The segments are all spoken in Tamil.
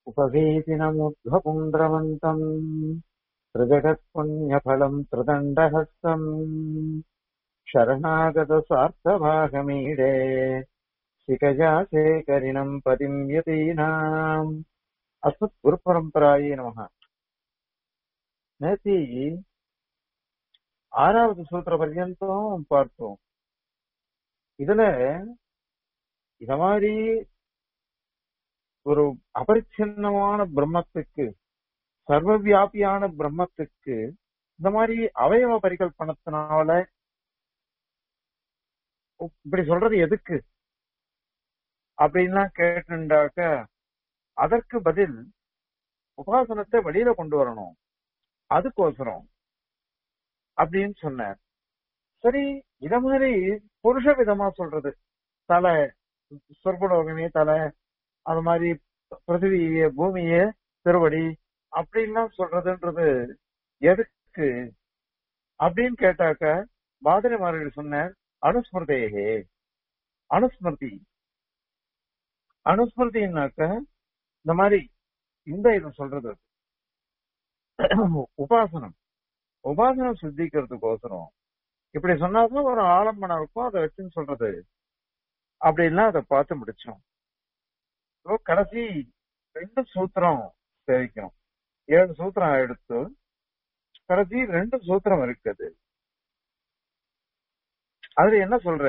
उपवेदिनमुद्ध्वपुण्ड्रवन्तम् त्रिजगत्पुण्यफलम् त्रिदण्डहस्तम् शरणागतस्वार्थभागमीडे शिखजा शेखरिणम् पतिम् यतीनाम् அஸ்மத் குரு பரம்பராயே நமக நேத்தி ஆறாவது சூத்திர பர்யந்தம் பார்த்தோம் இதுல இத மாதிரி ஒரு அபரிச்சின்னமான பிரம்மத்துக்கு சர்வவியாபியான பிரம்மத்துக்கு இந்த மாதிரி அவயவ பரிகல்பனத்தினால இப்படி சொல்றது எதுக்கு அப்படின்லாம் கேட்டுண்டாக்க அதற்கு பதில் உபாசனத்தை வெளியில கொண்டு வரணும் அதுக்கோசரம் அப்படின்னு சொன்னார் சரி இத மாதிரி புருஷ விதமா சொல்றது தலை சொர்க்கலோகமே தலை அது மாதிரி பிருத்திவிய பூமிய திருவடி அப்படின்லாம் சொல்றதுன்றது எதுக்கு அப்படின்னு கேட்டாக்க பாதிரி மாறி சொன்ன அனுஸ்மிருதேகே அனுஸ்மிருதி அனுஸ்மிருதினாக்க இந்த மாதிரி இந்த இது சொல்றது உபாசனம் உபாசனம் சித்திக்கிறதுக்கோசரம் இப்படி சொன்னாதான் ஒரு ஆலம்பனம் இருக்கும் அதை வச்சுன்னு சொல்றது அப்படின்லாம் அதை பார்த்து முடிச்சோம் கடைசி ரெண்டு சூத்திரம் சேவிக்கணும் ஏழு சூத்திரம் எடுத்து கடைசி ரெண்டு சூத்திரம் இருக்குது அதுல என்ன சொல்ற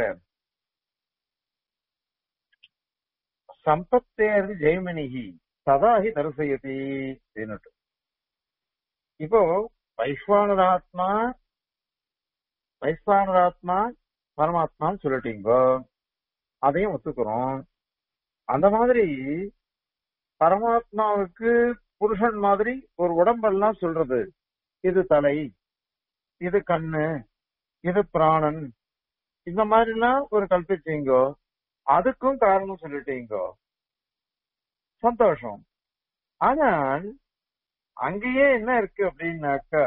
சம்பத்தேர் ஜெய்மணிகி சதாஹி தரிசயதி அப்படின்னுட்டு இப்போ வைஸ்வானராத்மா வைஸ்வானராத்மா பரமாத்மான்னு சொல்லிட்டீங்கோ அதையும் ஒத்துக்கிறோம் அந்த மாதிரி பரமாத்மாவுக்கு புருஷன் மாதிரி ஒரு உடம்பெல்லாம் சொல்றது இது தலை இது கண்ணு இது பிராணன் இந்த மாதிரிலாம் ஒரு கல்பிச்சீங்கோ அதுக்கும் காரணம் சொல்லிட்டீங்கோ சந்தோஷம் ஆனால் அங்கேயே என்ன இருக்கு அப்படின்னாக்கா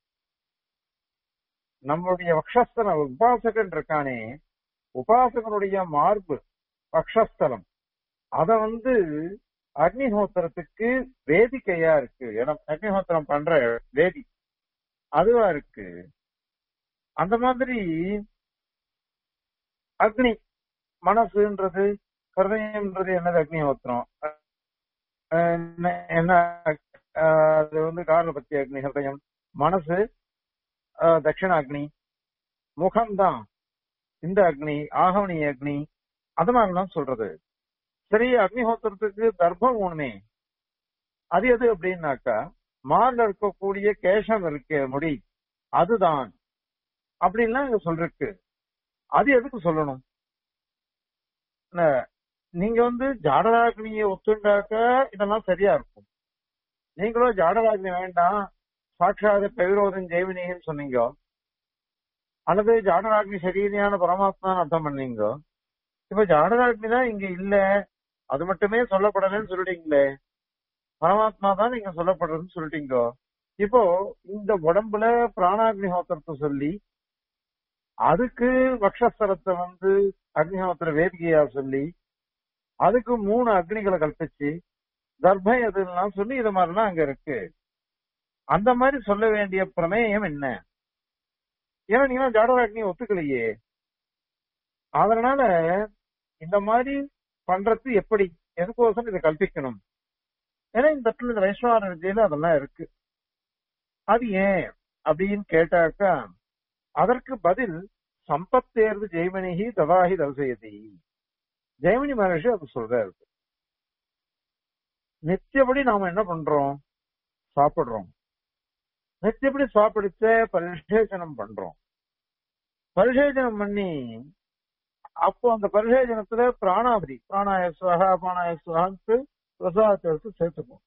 நம்மளுடைய வக்ஷஸ்தல உபாசகன் இருக்கானே உபாசகனுடைய மார்பு வக்ஷஸ்தலம் அத வந்து அக்னிஹோத்திரத்துக்கு வேதிக்கையா இருக்கு இடம் அக்னிஹோத்திரம் பண்ற வேதி அதுவா இருக்கு அந்த மாதிரி அக்னி மனசுன்றது ஹிருதயம்ன்றது என்னது அக்னிஹோத்திரம் என்ன அது வந்து காரணபத்தி அக்னி ஹிருதயம் மனசு தட்சிண அக்னி முகம்தான் இந்த அக்னி ஆகவனி அக்னி அது மாதிரிலாம் சொல்றது சரி அக்னிஹோத்திரத்துக்கு தர்ப்பம் ஒண்ணுமே அது எது அப்படின்னாக்கா மார்ல இருக்கக்கூடிய கேசம் இருக்க முடி அதுதான் அப்படின்லாம் இங்க சொல்றக்கு அது எதுக்கு சொல்லணும் நீங்க வந்து ஜாடராக்னியை ஒத்துண்டாக்க இதெல்லாம் சரியா இருக்கும் நீங்களும் ஜாடராக்னி வேண்டாம் சாட்சாத பெவிரோதன் ஜெய்வினின்னு சொன்னீங்க அல்லது ஜாடராக்னி சரீரியான பரமாத்மான்னு அர்த்தம் பண்ணீங்க இப்ப ஜாடராக்னி தான் இங்க இல்ல அது மட்டுமே சொல்லப்படலன்னு சொல்லிட்டீங்களே பரமாத்மா தான் நீங்க சொல்லப்படுறதுன்னு சொல்லிட்டீங்க இப்போ இந்த உடம்புல பிராணாக்னிஹோத்திரத்தை சொல்லி அதுக்கு வக்ஷஸ்தலத்தை வந்து அக்னிஹோத்திர வேதிகையா சொல்லி அதுக்கு மூணு அக்னிகளை கல்பிச்சு கர்ப்பை அதெல்லாம் சொல்லி இது மாதிரிலாம் அங்க இருக்கு அந்த மாதிரி சொல்ல வேண்டிய பிரமேயம் என்ன ஏன்னா நீங்க ஜாடராக்னி ஒத்துக்கலையே அதனால இந்த மாதிரி பண்றது எப்படி எதுக்கோசரம் இதை கல்பிக்கணும் ஏன்னா இந்த இடத்துல இந்த வைஷ்ணவ விஜயில அதெல்லாம் இருக்கு அது ஏன் அப்படின்னு கேட்டாக்கா அதற்கு பதில் சம்பத்தேர்வு ஜெய்மணிகி ததாகி தவசயதி ஜெயமணி மகர்ஷி அது சொல்றாரு நித்தியபடி நாம என்ன பண்றோம் சாப்பிடுறோம் நித்தியபடி சாப்பிடுச்ச பரிசேச்சனம் பண்றோம் பரிசேச்சனம் பண்ணி அப்போ அந்த பரிசேச்சனத்துல பிராணாபதி பிராணாயஸ்வகா பானாயஸ்வகான்ட்டு பிரசாதத்தை எடுத்து சேர்த்துப்போம்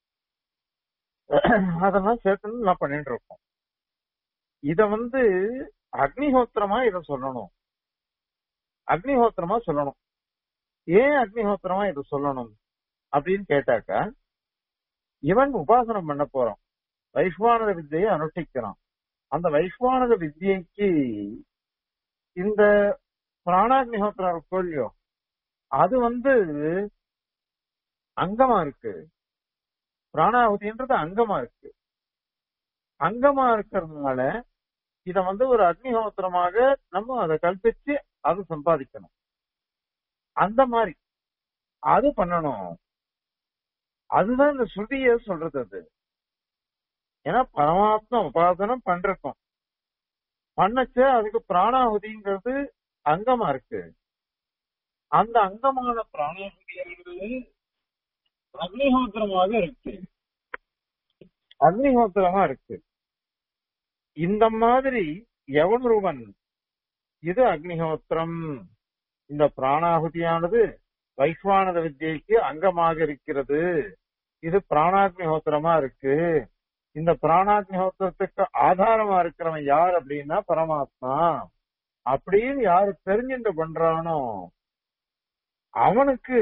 அதெல்லாம் சேர்த்து நான் பண்ணிட்டு இருக்கோம் இத வந்து அக்னிஹோத்திரமா இத சொல்லணும் அக்னிஹோத்திரமா சொல்லணும் ஏன் அக்னிஹோத்திரமா இத சொல்லணும் அப்படின்னு கேட்டாக்கா இவன் உபாசனம் பண்ண போறான் வைஸ்வானத வித்தியை அனுஷ்டிக்கிறான் அந்த வைஸ்வானத வித்தியைக்கு இந்த பிராணாக்னிஹோத்திரம் இருக்கோ இல்லையோ அது வந்து அங்கமா இருக்கு பிராணாகுதின்றது அங்கமா இருக்கு அங்கமா இருக்கிறதுனால இத வந்து ஒரு அக்னிஹோத்திரமாக நம்ம அதை கல்பிச்சு அது சம்பாதிக்கணும் அந்த மாதிரி அது பண்ணணும் அதுதான் இந்த ஸ்ருதிய சொல்றது அது ஏன்னா பரமாத்மா உபாசனம் பண்றோம் பண்ணச்ச அதுக்கு பிராணாகுதிங்கிறது அங்கமா இருக்கு அந்த அங்கமான பிராணாகுதியானது அக்னிஹோத்திரமாக இருக்கு அக்னிஹோத்திரமா இருக்கு இந்த மாதிரி எவன் ஒருவன் இது அக்னிஹோத்திரம் இந்த பிராணாகுதியானது வைஸ்வானத வித்யைக்கு அங்கமாக இருக்கிறது இது பிராணாக்னிஹோத்திரமா இருக்கு இந்த பிராணாக்னிஹோத்திரத்துக்கு ஆதாரமா இருக்கிறவன் யார் அப்படின்னா பரமாத்மா அப்படின்னு யாரு தெரிஞ்சுட்டு பண்றானோ அவனுக்கு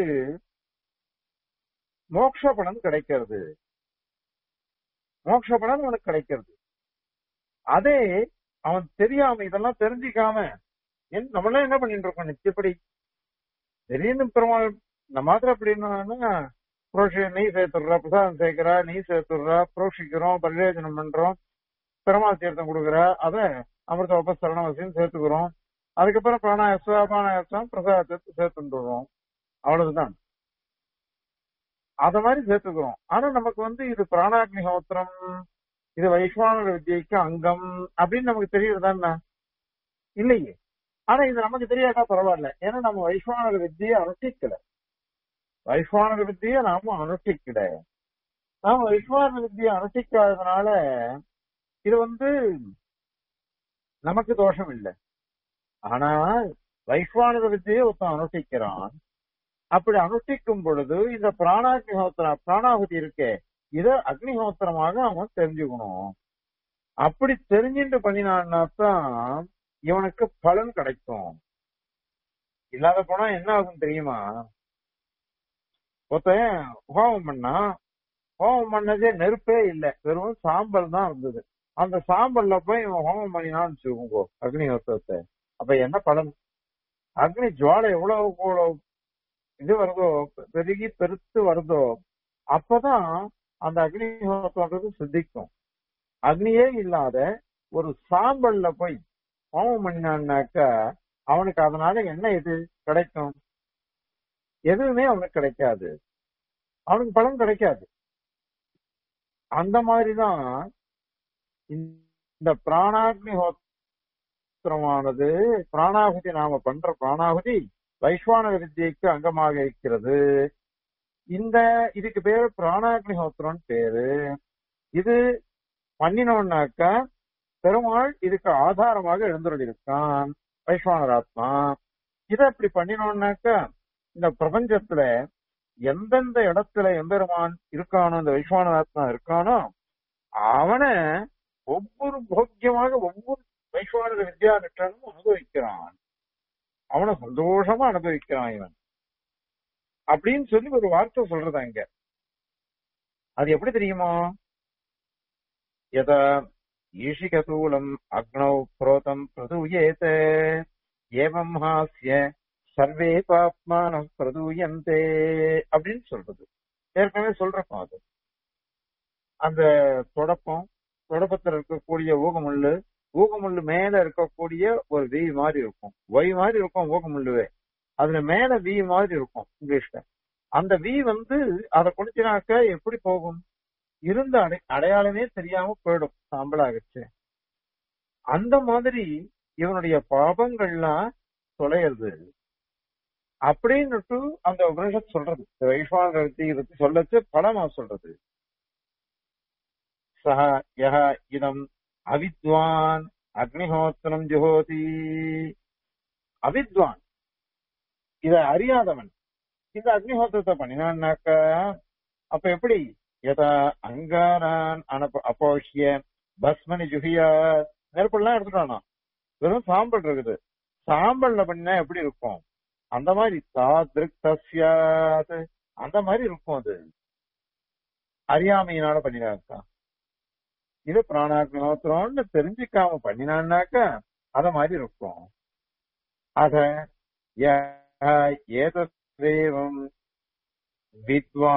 மோட்ச பலன் கிடைக்கிறது மோட்ச பலன் அவனுக்கு கிடைக்கிறது அதே அவன் தெரியாம இதெல்லாம் தெரிஞ்சுக்காம என் நம்மளாம் என்ன பண்ணிட்டு இருக்கோம் நிச்சயப்படி திடீர்னு பெருமாள் இந்த மாத்திரம் அப்படின்னா புரோஷி நெய் சேர்த்துடுறா பிரசாதம் சேர்க்கிறா நெய் சேர்த்துடுறா புரோஷிக்கிறோம் பரியோஜனம் பண்றோம் பெருமாள் தீர்த்தம் கொடுக்குறா அத அமிர்த உபசரணவசியம் சேர்த்துக்கிறோம் அதுக்கப்புறம் பிராணாயசா பானாயசம் பிரசாதத்தை சேர்த்துடுறோம் அவ்வளவுதான் அத மாதிரி சேர்த்துக்கிறோம் ஆனா நமக்கு வந்து இது பிராணாக்னிஹோத்திரம் இது வைஸ்வானர வித்யைக்கு அங்கம் அப்படின்னு நமக்கு தெரியுறதா இல்லையே ஆனா இது நமக்கு தெரியாட்டா பரவாயில்ல ஏன்னா நம்ம வைஸ்வானர வித்தியை அனுஷ்டிக்கல வைஸ்வானர வித்தியை நாம அனுஷ்டிக்கல நாம வைஸ்வானர வித்தியை அனுஷ்டிக்காததுனால இது வந்து நமக்கு தோஷம் இல்லை ஆனா வைஸ்வானர வித்தியை ஒருத்தன் அனுஷ்டிக்கிறான் அப்படி அனுஷ்டிக்கும் பொழுது இந்த பிராணாக்னிஹோத்திரம் பிராணாகுதி இருக்கே இத அக்னிஹோத்திரமாக அவன் தெரிஞ்சுக்கணும் அப்படி தெரிஞ்சுட்டு பண்ணினான்னா தான் இவனுக்கு பலன் கிடைக்கும் இல்லாத போனா என்ன ஆகும் தெரியுமா ஒருத்தன் ஹோமம் பண்ணா ஹோமம் பண்ணதே நெருப்பே இல்லை வெறும் சாம்பல் தான் இருந்தது அந்த சாம்பல்ல போய் இவன் ஹோமம் பண்ணினான்னு வச்சுக்கோங்க அக்னிஹோத்திரத்தை அப்ப என்ன பலன் அக்னி ஜுவாலை எவ்வளவு எவ்வளவு இது வருதோ பெருகி பெருத்து வருதோ அப்பதான் அந்த அக்னிஹோத்திரன்றது சித்திக்கும் அக்னியே இல்லாத ஒரு சாம்பல்ல போய் ஹோமம் பண்ணினான்னாக்க அவனுக்கு அதனால என்ன இது கிடைக்கும் எதுவுமே அவனுக்கு கிடைக்காது அவனுக்கு பலன் கிடைக்காது அந்த மாதிரிதான் இந்த பிராணாக்னி ஹோத்திரமானது பிராணாகுதி நாம பண்ற பிராணாகுதி வைஸ்வான வித்தியைக்கு அங்கமாக இருக்கிறது இந்த இதுக்கு பேரு பிராணாக்னிஹோத்திரம் பேரு இது பண்ணினோம்னாக்கா பெருமாள் இதுக்கு ஆதாரமாக எழுந்துள்ளிருக்கான் வைஸ்வானராத்மா இதை அப்படி பண்ணினோம்னாக்கா இந்த பிரபஞ்சத்துல எந்தெந்த இடத்துல எம்பெருமான் இருக்கானோ இந்த வைஸ்வானராத்மா இருக்கானோ அவனை ஒவ்வொரு போக்கியமாக ஒவ்வொரு வைஸ்வான வித்யானிட்டனும் அனுபவிக்கிறான் அவனை சந்தோஷமா அனுபவிக்கிறான் இவன் அப்படின்னு சொல்லி ஒரு வார்த்தை சொல்றது அங்க அது எப்படி தெரியுமா யதா ஈஷிகதூலம் அக்னௌ புரோதம் பிரதூயேத ஏவம் ஹாஸ்ய சர்வே பாப்மான பிரதூயந்தே அப்படின்னு சொல்றது ஏற்கனவே சொல்றப்போ அது அந்த தொடப்பம் தொடப்பத்தில் இருக்கக்கூடிய ஊகமுள்ளு ஊகமுள்ளு மேல இருக்கக்கூடிய ஒரு வி மாதிரி இருக்கும் ஒய் மாதிரி இருக்கும் ஊகமுள்ளுவே அதுல மேல வி மாதிரி இருக்கும் இங்கிலீஷ்ல அந்த வி வந்து அதை குடிச்சினாக்க எப்படி போகும் இருந்த அடை அடையாளமே தெரியாம போயிடும் சாம்பலாகிடுச்சு அந்த மாதிரி இவனுடைய பாபங்கள்லாம் தொலையிறது அப்படின்னுட்டு அந்த உபனிஷத் சொல்றது வைஸ்வான இதை சொல்லச்சு பலமா சொல்றது சஹ யஹ இதம் அவித்வான் அக்னிஹோத்திரம் ஜுஹோதி அவித்வான் இத அறியாதவன் இந்த அக்னிஹோத்திரத்தை பண்ணினான்னாக்க அப்ப எப்படி யதா அங்காரான் அனப அபோஷ்ய பஸ்மனி ஜுஹியா நெருப்பெல்லாம் எடுத்துட்டானா வெறும் சாம்பல் இருக்குது சாம்பல்ல பண்ணினா எப்படி இருக்கும் அந்த மாதிரி தாத்ருக் தஸ்யாத் அந்த மாதிரி இருக்கும் அது அறியாமையினால பண்ணினாக்கா இது பிராணாக்னோத்திரம்னு தெரிஞ்சுக்காம பண்ணினான்னாக்கா அத மாதிரி இருக்கும் அத ஏதேவம் வித்வான்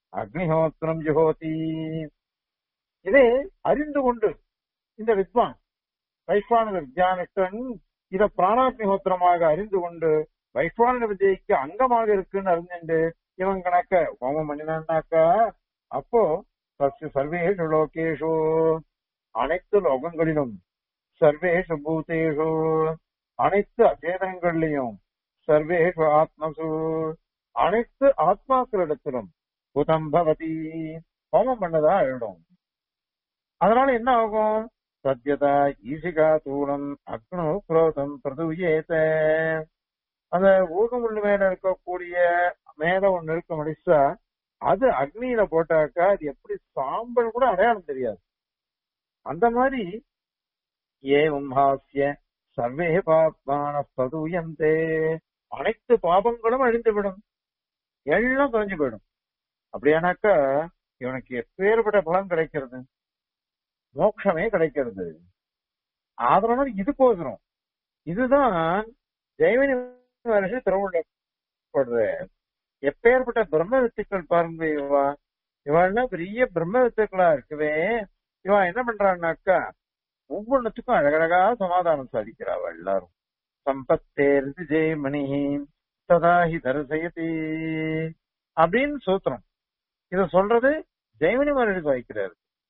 அக்னிஹோத்திரம் ஜுஹோதி இதை அறிந்து கொண்டு இந்த வித்வான் வைஸ்வானத வித்யானிஷ்டன் இத பிராணாக்னிஹோத்திரமாக அறிந்து கொண்டு வைஸ்வானத வித்யைக்கு அங்கமாக இருக்குன்னு அறிஞ்சுண்டு இவன் கணக்க ஹோமம் பண்ணினான்னாக்க அப்போ சஸ்ய சர்வேஷு லோகேஷு அனைத்து லோகங்களிலும் சர்வேஷு பூதேஷு அனைத்து அச்சேதனங்கள்லையும் சர்வேஷு ஆத்மசு அனைத்து ஆத்மாக்களிடத்திலும் புதம் பவதி ஹோமம் பண்ணதா ஆயிடும் அதனால என்ன ஆகும் சத்யதா ஈசிகா தூணம் அக்னோ குரோதம் பிரதுயேத அந்த ஊகமுள்ளு மேல இருக்கக்கூடிய மேல ஒண்ணு இருக்க மனுஷா அது அக்னியில போட்டாக்கா அது எப்படி சாம்பல் கூட அடையாளம் தெரியாது அந்த மாதிரி ஏவம் ஹாஸ்ய சர்வே பாப்மான பிரதுயந்தே அனைத்து பாபங்களும் அழிந்துவிடும் எல்லாம் தொலைஞ்சு போயிடும் அப்படியானாக்கா இவனுக்கு எப்பேற்பட்ட பலன் கிடைக்கிறது மோட்சமே கிடைக்கிறது அதனால இது போகிறோம் இதுதான் ஜெய்வனி மகர்ஷி திருவுள்ளப்படுற எப்பேற்பட்ட பிரம்ம வித்துக்கள் பாருங்க இவா இவெல்லாம் பெரிய பிரம்ம வித்துக்களா இருக்கவே இவா என்ன பண்றான்னாக்கா ஒவ்வொன்றுத்துக்கும் அழகழகா சமாதானம் சாதிக்கிறாவ எல்லாரும் சம்பத்தேர்ந்து ஜெயமணி ததாஹி தரிசயதி அப்படின்னு சூத்திரம் இத சொல்றது ஜெயமணி மகர்ஷி வைக்கிறாரு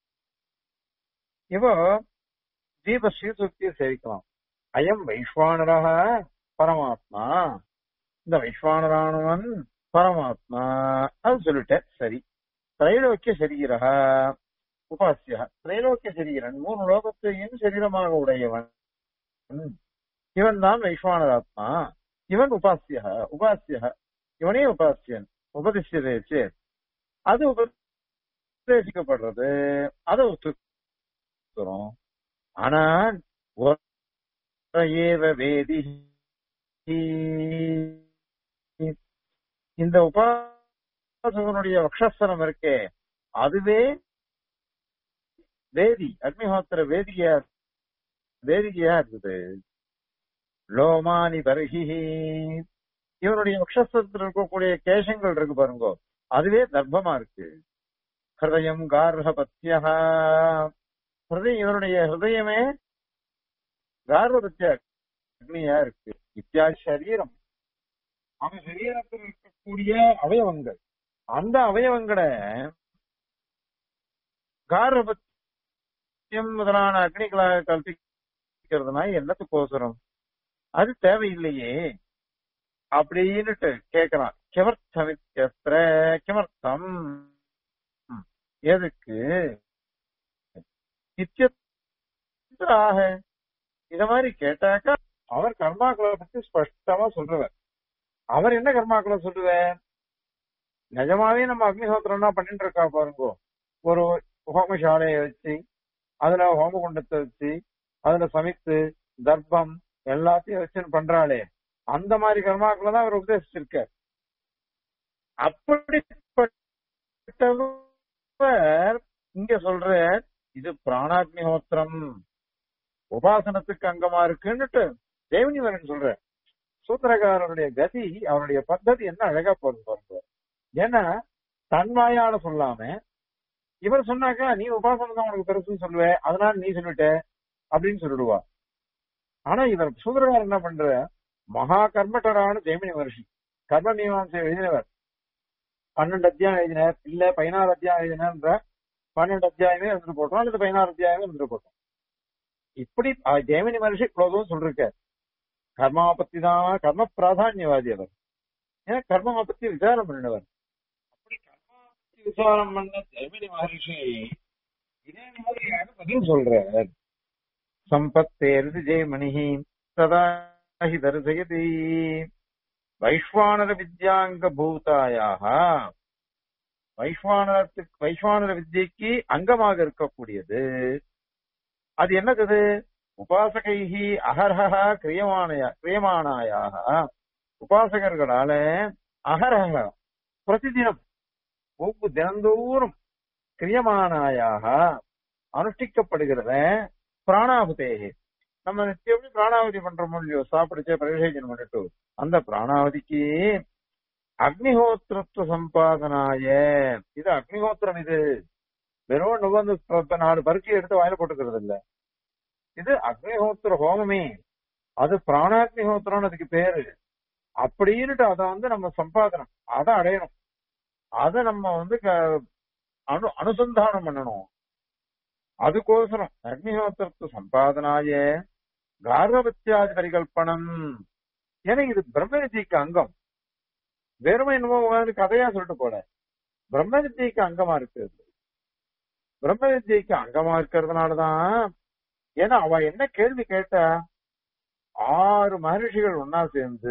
இவ தீப ஸ்ரீசுக்தியை சேவிக்கலாம் அயம் வைஸ்வானரா பரமாத்மா இந்த வைஸ்வானரானவன் பரமாத்மா அது சொல்லிட்டேன் சரி திரைலோக்கிய சரீரா உபாசியா திரைலோக்கிய சரீரன் மூணு லோகத்தையும் சரீரமாக உடையவன் இவன் தான் வைஸ்வானராத்மா இவன் உபாசிய உபாசிய இவனே உபாசியன் உபதிஷ்டதே சேர் அது உபதேசிக்கப்படுறது அதை ஒத்துக்கிறோம் ஆனால் ஏவ வேதி இந்த உபாசகனுடைய வக்ஷஸ்தனம் இருக்கே அதுவே வேதி அக்னிஹோத்திர வேதிகையா வேதிகையா இருக்குது லோமானி பருகி இவனுடைய வக்ஷஸ்தத்தில் இருக்கக்கூடிய கேசங்கள் இருக்கு பாருங்க அதுவே தர்ப்பமா இருக்கு ஹிருதயம் கார்ஹபத்தியா ஹிருதயம் இவனுடைய ஹிருதயமே கார்வபத்திய அக்னியா இருக்கு இத்தியாதி சரீரம் அவன் சரீரத்தில் இருக்கக்கூடிய அவயவங்கள் அந்த அவயவங்களை கார்வபத்தியம் முதலான அக்னிகளாக கல்பிக்கிறதுனா என்னத்துக்கோசரம் அது தேவையில்லையே அப்படின்னுட்டு கேக்குறான் கிமர்த்தமித்யஸ்திர கிமர்த்தம் எதுக்கு நித்தியத்திராக இத மாதிரி கேட்டாக்கா அவர் கர்மாக்களை பத்தி ஸ்பஷ்டமா சொல்றவர் அவர் என்ன கர்மாக்களை சொல்லுவார் நிஜமாவே நம்ம அக்னிஹோத்திரம்னா பண்ணிட்டு இருக்கா பாருங்க ஒரு ஹோமசாலையை வச்சு அதுல ஹோமகுண்டத்தை வச்சு அதுல சமைத்து தர்ப்பம் எல்லாத்தையும் வச்சு பண்றாளே அந்த மாதிரி கர்மாக்களை தான் அவர் உபதேசிச்சிருக்கார் அப்படிப்பட்டவர் இங்க சொல்ற இது பிராணாக்னிஹோத்திரம் உபாசனத்துக்கு அங்கமா இருக்குன்னுட்டு தேவனி வரன் சொல்ற சூத்திரக்காரருடைய கதி அவருடைய பத்ததி என்ன அழகா போறது பாருங்க ஏன்னா தன்வாயால சொல்லாம இவர் சொன்னாக்கா நீ உபாசனம் தான் உனக்கு பெருசுன்னு சொல்லுவ அதனால நீ சொல்லிட்ட அப்படின்னு சொல்லிடுவா ஆனா இவர் சூத்திரக்காரர் என்ன பண்ற மகா கர்மட்டரான ஜெயமினி மகர்ஷி கர்ம மீமாசை எழுதினவர் பன்னெண்டு அத்தியாயம் எழுதினார் இல்ல பதினாறு அத்தியாயம் எழுதினார்ன்ற பன்னெண்டு அத்தியாயமே இருந்துட்டு போட்டோம் அல்லது பதினாறு அத்தியாயமே இருந்துட்டு போட்டோம் இப்படி ஜெயமினி மகர்ஷி இவ்வளவுதும் சொல்லிருக்கார் கர்மாவை பத்தி தான் கர்ம பிராதான்யவாதி அவர் ஏன்னா கர்மாவை பத்தி விசாரம் பண்ணினவர் அப்படி கர்மாவை பத்தி விசாரம் பண்ண ஜெயமினி மகர்ஷி இதே மாதிரியாக பதில் சொல்றார் சம்பத்தேர்ந்து ஜெயமணி சதா ஹி தரிசயதி வைஸ்வானர வித்யாங்க பூதாயாக வைஸ்வானரத்துக்கு வைஸ்வானர வித்யக்கு அங்கமாக இருக்கக்கூடியது அது என்னது உபாசகைஹி அகர்ஹா கிரியமானயா கிரியமானாயாக உபாசகர்களால அகரக பிரதிதினம் ஒவ்வொரு தினந்தோறும் கிரியமானாயாக அனுஷ்டிக்கப்படுகிறத பிராணாபுதேகி நம்ம நித்தியம் பிராணாவதி பண்றோமோ இல்லையோ சாப்பிடுச்சே பிரவேசனம் பண்ணிட்டு அந்த பிராணாவதிக்கு அக்னிஹோத்திரத்துவ சம்பாதனாய இது அக்னிஹோத்திரம் இது வெறும் நுகர்ந்து இப்ப நாலு பருக்கி எடுத்து வாயில போட்டுக்கிறது இல்ல இது அக்னிஹோத்திர ஹோமமே அது பிராணாக்னிஹோத்திரம்னு அதுக்கு பேரு அப்படின்னுட்டு அதை வந்து நம்ம சம்பாதனம் அதை அடையணும் அதை நம்ம வந்து க- அனு அனுசந்தானம் பண்ணணும் அதுக்கோசரம் அக்னிஹோத்திரத்து சம்பாதனாய கார்கபத்தியாதி பரிகல்பனம் ஏன்னா இது பிரம்ம வித்தியக்கு அங்கம் வெறுமை என்னமோ உட்கார்ந்து கதையா சொல்லிட்டு போல பிரம்ம வித்தியக்கு அங்கமா இருக்கு இது. பிரம்ம வித்தியக்கு அங்கமா இருக்கிறதுனாலதான் ஏன்னா அவ என்ன கேள்வி கேட்டா ஆறு மகரிஷிகள் ஒன்னா சேர்ந்து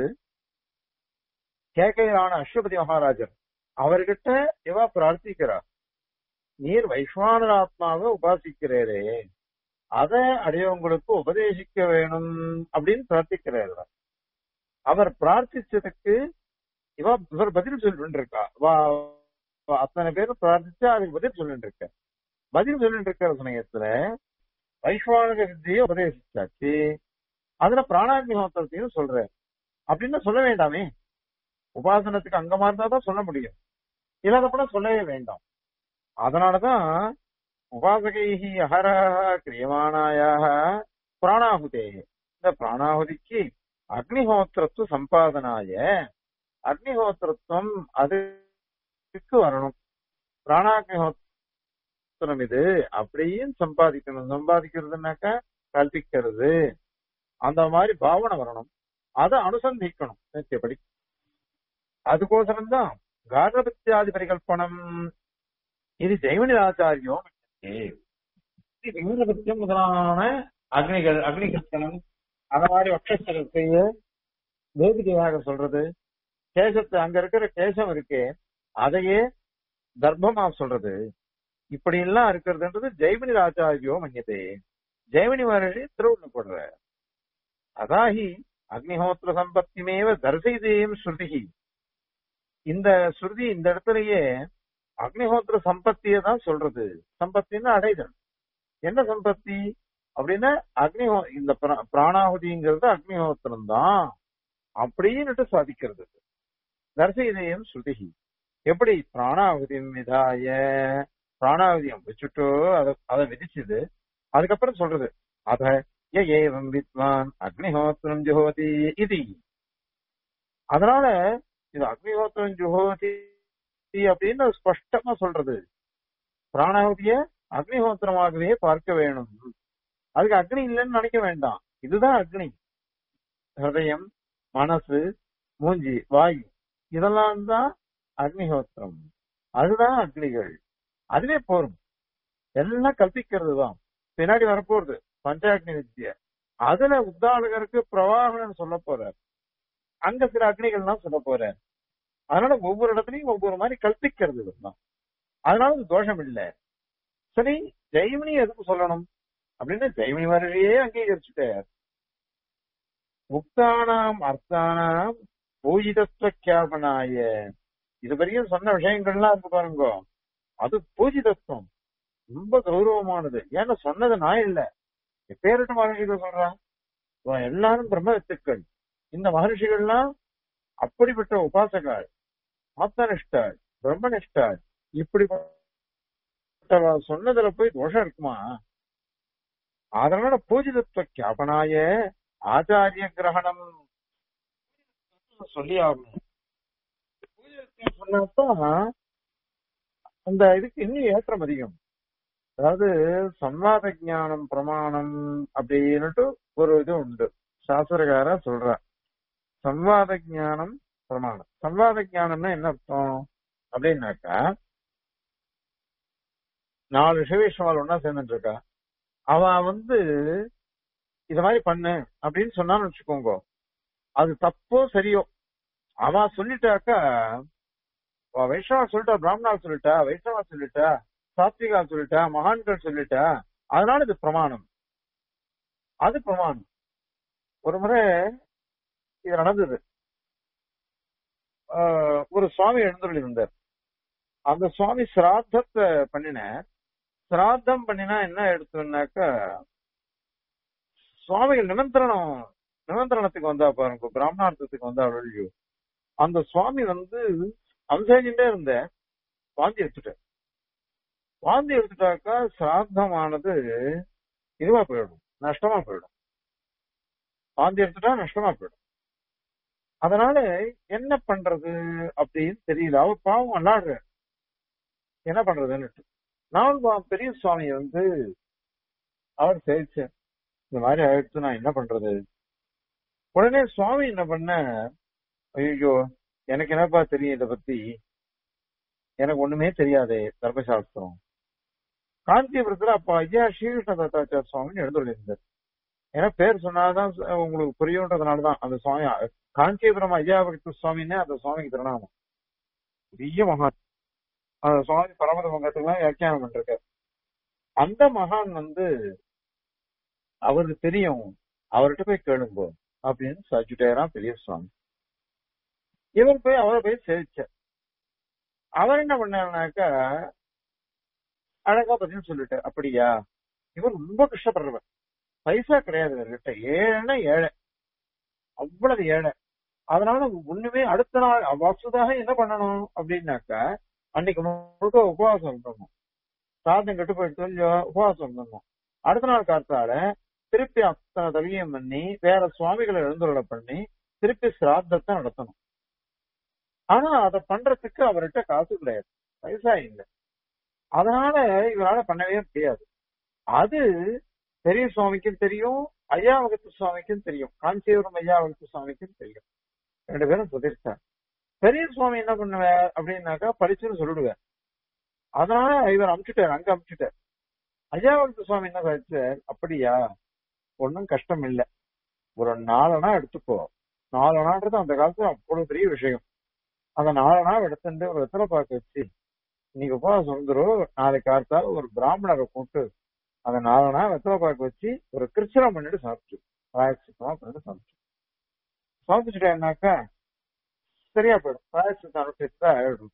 கேக்கையிலான அஸ்வபதி மகாராஜர் அவர்கிட்ட இவ பிரார்த்திக்கிறார் நீர் வைஸ்வானர் ஆத்மாவை உபாசிக்கிறீரே அதை அடையவங்களுக்கு உபதேசிக்க வேணும் அப்படின்னு பிரார்த்திக்கிறார் இவர். அவர் பிரார்த்திச்சதுக்கு இவ இவர் பதில் சொல்லிட்டு இருக்கா வா- வா- அத்தனை பேரும் பிரார்த்திச்சு அதுக்கு பதில் சொல்லிட்டு இருக்க பதில் சொல்லிட்டு இருக்கிற சமயத்துல வைஸ்வானக வித்தியை உபதேசிச்சாச்சு அதுல பிராணாக்னிஹோத்திரத்தையும் சொல்ற அப்படின்னு சொல்ல வேண்டாமே உபாசனத்துக்கு அங்கமா இருந்தா தான் சொல்ல முடியும் இல்லாதப்பட சொல்லவே வேண்டாம் அதனாலதான் உபாசகைஹி அஹரஹ கிரியமானாயாக பிராணாகுதே இந்த பிராணாகுதிக்கு அக்னிஹோத்திரத்துவ சம்பாதனாய அக்னிஹோத்திரத்துவம் அதுக்கு வரணும் பிராணாக்னிஹோத்திரம் இது அப்படியும் சம்பாதிக்கணும் சம்பாதிக்கிறதுனாக்கா கல்பிக்கிறது அந்த மாதிரி பாவனை வரணும் அதை அனுசந்திக்கணும் நித்தியப்படி அதுக்கோசரம் தான் கார்கபத்தியாதி பரிகல்பனம் இது ஜெய்வனிதாச்சாரியம் கார்கபத்தியம் முதலான அக்னிகள் அக்னி கல்பனம் அந்த மாதிரி வக்ஷஸ்தலம் செய்ய வேதிகையாக சொல்றது கேசத்தை அங்க இருக்கிற கேசம் இருக்கே அதையே தர்ப்பமா சொல்றது இப்படி எல்லாம் இருக்கிறதுன்றது ஜெய்வனி ஆச்சாரியோ மன்னியதே ஜெய்வனி மகர்ஷி திருவுள்ள போடுற அதாகி அக்னிஹோத்திர சம்பத்திமேவ தரிசைதேயம் ஸ்ருதிகி இந்த ஸ்ருதி இந்த இடத்துலயே அக்னிஹோத்திர சம்பத்தியை தான் சொல்றது சம்பத்தின்னு அடைதல் என்ன சம்பத்தி அப்படின்னா அக்னிஹோ இந்த பிர- பிராணாகுதிங்கிறது அக்னிஹோத்திரம் தான் அப்படின்னுட்டு சாதிக்கிறது தரிசைதேயம் ஸ்ருதிகி எப்படி பிராணாகுதியம் விதாய பிராணாகுதியம் வச்சுட்டோ அதை அதை விதிச்சுது அதுக்கப்புறம் சொல்றது அத ய ஏவம் வித்வான் அக்னிஹோத்திரம் ஜுஹோதி இது அதனால இது அக்னிஹோத்திரம் ஜுஹோதி அப்படின்னு ஸ்பஷ்டமா சொல்றது பிராணாகுதிய அக்னிஹோத்திரமாகவே பார்க்க வேணும் அதுக்கு அக்னி இல்லைன்னு நினைக்க வேண்டாம் இதுதான் அக்னி ஹிருதயம் மனசு மூஞ்சி வாயு இதெல்லாம் தான் அக்னிஹோத்திரம் அதுதான் அக்னிகள் அதுவே போரும் எல்லாம் கல்பிக்கிறது தான் பின்னாடி வரப்போறது பஞ்சாக்னி வித்யா அதுல உத்தாளகருக்கு பிரவாகனன் சொல்ல போறார் அங்க சில அக்னிகள்லாம் சொல்ல போறார் அதனால ஒவ்வொரு இடத்துலயும் ஒவ்வொரு மாதிரி கல்பிக்கிறது தான் அதனால அது தோஷம் இல்ல சரி ஜெய்மினி எதுக்கு சொல்லணும் அப்படின்னு ஜெய்மினி மாதிரியே அங்கீகரிச்சுட்டார் உக்தானாம் அர்த்தானாம் பூஜிதத்துவ கியாபனாய இது வரையும் சொன்ன விஷயங்கள்லாம் இருக்கு பாருங்க அது பூஜிதத்துவம் ரொம்ப கௌரவமானது ஏன்னா சொன்னது நான் இல்ல பேரிட்ட மகர்ஷிகள் சொல்றான் இவன் எல்லாரும் பிரம்ம வித்துக்கள் இந்த மகர்ஷிகள்லாம் அப்படிப்பட்ட உபாசகாள் ஆத்மனிஷ்டாள் பிரம்மனிஷ்டாள் இப்படி சொன்னதுல போய் தோஷம் இருக்குமா அதனால பூஜிதத்துவ கியாபனாய ஆச்சாரிய கிரகணம் சொல்லி ஆகணும் பூஜிதத்துவம் சொன்னாதான் அந்த இதுக்கு இன்னும் ஏற்றம் அதிகம் அதாவது சம்வாத ஞானம் பிரமாணம் அப்படின்னுட்டு ஒரு இது உண்டு சாஸ்திரக்கார சொல்ற சம்வாத ஞானம் பிரமாணம் சம்வாத ஞானம்னா என்ன அர்த்தம் அப்படின்னாக்கா நாலு சிவேஸ்வரால் ஒன்னா சேர்ந்துட்டு இருக்கா அவன் வந்து இத மாதிரி பண்ணு அப்படின்னு சொன்னான்னு வச்சுக்கோங்க அது தப்போ சரியோ அவன் சொல்லிட்டாக்கா அவ வைஷ்ணவா சொல்லிட்டா பிராமணா சொல்லிட்டா வைஷ்ணவா சொல்லிட்டா சாத்விகா சொல்லிட்டா மகான்கள் சொல்லிட்டா அதனால இது பிரமாணம் அது பிரமாணம் ஒரு முறை இது நடந்தது ஆஹ் ஒரு சுவாமி எழுந்துள்ள இருந்தார் அந்த சுவாமி சிராத்தத்தை பண்ணினார் சிராத்தம் பண்ணினா என்ன எடுத்தோம்னாக்கா சுவாமிகள் நிமந்திரணம் நிமந்திரணத்துக்கு வந்தா பாருங்க பிராமணார்த்தத்துக்கு வந்தா வழியோ அந்த சுவாமி வந்து அம்சேஜிட்டே இருந்த வாந்தி எடுத்துட்டார் வாந்தி எடுத்துட்டாக்கா சிராத்தமானது இதுவா போயிடும் நஷ்டமா போயிடும் வாந்தி எடுத்துட்டா நஷ்டமா போயிடும் அதனால என்ன பண்றது அப்படின்னு தெரியல அவ பாவம் விளாடுற என்ன பண்றதுன்னு நான் பா- பெரிய சுவாமி வந்து அவர் சேவிச்சேன் இந்த மாதிரி ஆயிடுச்சு நான் என்ன பண்றது உடனே சுவாமி என்ன பண்ண ஐயோ எனக்கு என்னப்பா தெரியும் இத பத்தி எனக்கு ஒண்ணுமே தெரியாதே தர்மசாஸ்திரம் காஞ்சிபுரத்துல அப்ப ஐயா ஸ்ரீகிருஷ்ண தத்தாச்சார சுவாமின்னு எழுந்துள்ளிருந்தார் ஏன்னா பேர் சொன்னாதான் ச- உங்களுக்கு புரியுன்றதுனாலதான் அந்த சுவாமி காஞ்சிபுரம் ஐயா பக்தி சுவாமின்னே அந்த சுவாமிக்கு திருநாமம் பெரிய மகான் அந்த சுவாமி பரமத மங்கத்துக்கு வியாக்கியானம் பண்ணிருக்காரு அந்த மகான் வந்து அவருக்கு தெரியும் அவர்கிட்ட போய் கேளுங்க அப்படின்னு சாச்சுட்டேராம் பெரிய சுவாமி இவர் போய் அவரை போய் சேவிச்சார் அவர் என்ன பண்ணாருனாக்கா அழகா பதில் சொல்லிட்டார் அப்படியா இவர் ரொம்ப கஷ்டப்படுறவர் பைசா கிடையாது இவர்கிட்ட ஏழைன்னா ஏழை அவ்வளவு ஏழை அதனால ஒண்ணுமே அடுத்த நாள் வசதாக என்ன பண்ணணும் அப்படின்னாக்கா அன்னைக்கு முழுக்க உபவாசம் இருந்தோம் சாதம் கெட்டு போயிட்டு இல்லையோ உபவாசம் இருந்தோம் அடுத்த நாள் காத்தால திருப்பி அத்தனை தவியம் பண்ணி வேற சுவாமிகளை எழுந்துருளை பண்ணி திருப்பி சிராத்தத்தை நடத்தணும் ஆனா அதை பண்றதுக்கு அவர்கிட்ட காசு கிடையாது பைசா இல்லை அதனால இவரால பண்ணவே முடியாது அது பெரிய சுவாமிக்கும் தெரியும் ஐயாவகத்து சுவாமிக்கும் தெரியும் காஞ்சிபுரம் ஐயாவகத்து சுவாமிக்கும் தெரியும் ரெண்டு பேரும் சொல்லிருக்காங்க பெரிய சுவாமி என்ன பண்ணுவார் அப்படின்னாக்கா படிச்சுன்னு சொல்லிடுவார் அதனால இவர் அமுச்சுட்டார் அங்க அமுச்சுட்டார் ஐயாவகத்து சுவாமி என்ன சாதிச்சார் அப்படியா ஒன்றும் கஷ்டம் இல்லை ஒரு நாலனா எடுத்துக்கோ நாலனான்றது அந்த காலத்துல அவ்வளவு பெரிய விஷயம் அந்த நாலனா எடுத்துட்டு ஒரு வெத்தலை பாக்க வச்சு இன்னைக்கு உபவாசம் வந்துடும் நாளைக்கு காத்தால ஒரு பிராமணரை கூப்பிட்டு அந்த நாலனா வெத்தலை பாக்க வச்சு ஒரு கிருச்சனம் பண்ணிட்டு சாப்பிட்டு பிராயசித்தமா பண்ணிட்டு சாப்பிட்டு சாப்பிட்டுட்டாருனாக்கா சரியா போயிடும் பிராயசித்தம் அனுப்பிட்டு ஆயிடும்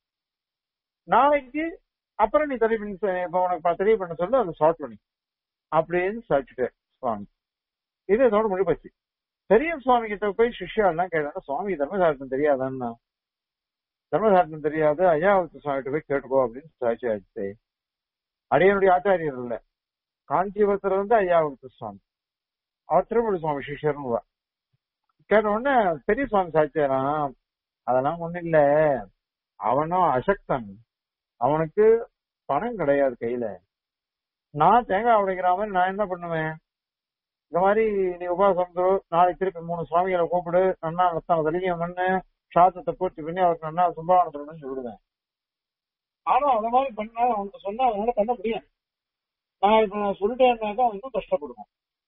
நாளைக்கு அப்புறம் நீ தெரிய பண்ணி செ- இப்ப உனக்கு தெரிய பண்ண சொல்லு அதை ஷார்ட் பண்ணி அப்படின்னு சாப்பிட்டுட்டேன் சுவாமி இது இதோட முடிப்பச்சு பெரிய சுவாமி கிட்ட போய் சிஷ்யாலாம் கேட்டாங்க சுவாமி தர்மசாஸ்திரம் தெரியாதான்னா தர்மசாஸ்திரம் தெரியாது ஐயாவத்து சுவாமி கிட்ட போய் கேட்டுக்கோ அப்படின்னு சாட்சி ஆச்சு அடியனுடைய ஆச்சாரியர் இல்ல காஞ்சிபுரத்துல இருந்து ஐயாவத்து சுவாமி அவர் திருமணி சுவாமி சிஷ்யர்னு வா. கேட்ட உடனே பெரிய சுவாமி சாட்சியாராம் அதெல்லாம் ஒண்ணும் இல்ல அவனும் அசக்தன் அவனுக்கு பணம் கிடையாது கையில நான் தேங்காய் உடைக்கிற மாதிரி நான் என்ன பண்ணுவேன் இந்த மாதிரி நீ உபவாசம் இரு, நாளைக்கு திருப்பி மூணு சுவாமிகளை கூப்பிடு நன்னா ரத்தம் தெளியம் பண்ணு சாத்தத்தை பூர்த்தி பண்ணி அவருக்கு நன்னா சும்பாவனம் சொல்லணும்னு சொல்லிடுவேன் ஆனா அந்த மாதிரி பண்ணா அவனுக்கு சொன்னா அவனால பண்ண முடியும் நான் இப்ப நான் சொல்லிட்டேன்னாக்கா அவன் இன்னும் கஷ்டப்படுவான்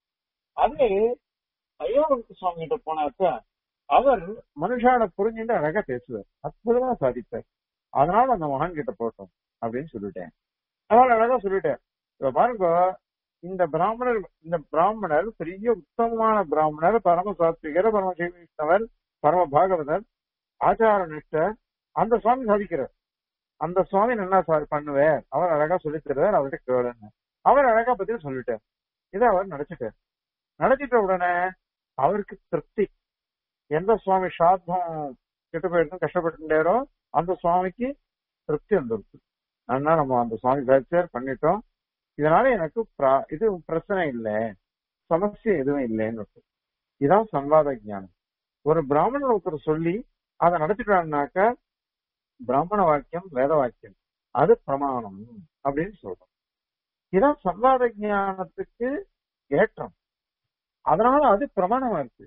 அது ஐயாவரத்து சுவாமி கிட்ட போனாக்க அவர் மனுஷான புரிஞ்சுட்டு அழகா பேசுவார் அற்புதமா சாதிப்பார் அதனால அந்த மகான் கிட்ட போட்டோம் அப்படின்னு சொல்லிட்டேன் அதனால அழகா சொல்லிட்டேன் இப்ப பாருங்க இந்த பிராமணர் இந்த பிராமணர் பெரிய உத்தமமான பிராமணர் பரம சாத்விகர் பரம ஸ்ரீவிஷ்ணவர் பரம பாகவதர் ஆச்சார நிஷ்டர் அந்த சுவாமி சாதிக்கிறார் அந்த சுவாமி நல்லா சா- பண்ணுவார் அவர் அழகா சொல்லித் தருவார் அவர்கிட்ட கேளுன்னு அவர் அழகா பதில் சொல்லிட்டார் இதை அவர் நடத்திட்டார் நடத்திட்ட உடனே அவருக்கு திருப்தி எந்த சுவாமி சாத்தம் கெட்டு போயிட்டு கஷ்டப்பட்டுட்டாரோ அந்த சுவாமிக்கு திருப்தி வந்துருக்கு அதனால நம்ம அந்த சுவாமி சாட்சியார் பண்ணிட்டோம் இதனால எனக்கு பிரா- இது பிரச்சனை இல்லை சமஸ்ய எதுவும் இல்லைன்னு இருக்கு. இதான் சம்வாத ஞானம் ஒரு பிராமணர் ஒருத்தர் சொல்லி அதை நடத்திட்டாருனாக்க பிராமண வாக்கியம் வேத வாக்கியம் அது பிரமாணம் அப்படின்னு சொல்றோம் இதான் சம்வாத ஞானத்துக்கு ஏற்றம் அதனால அது பிரமாணமா இருக்கு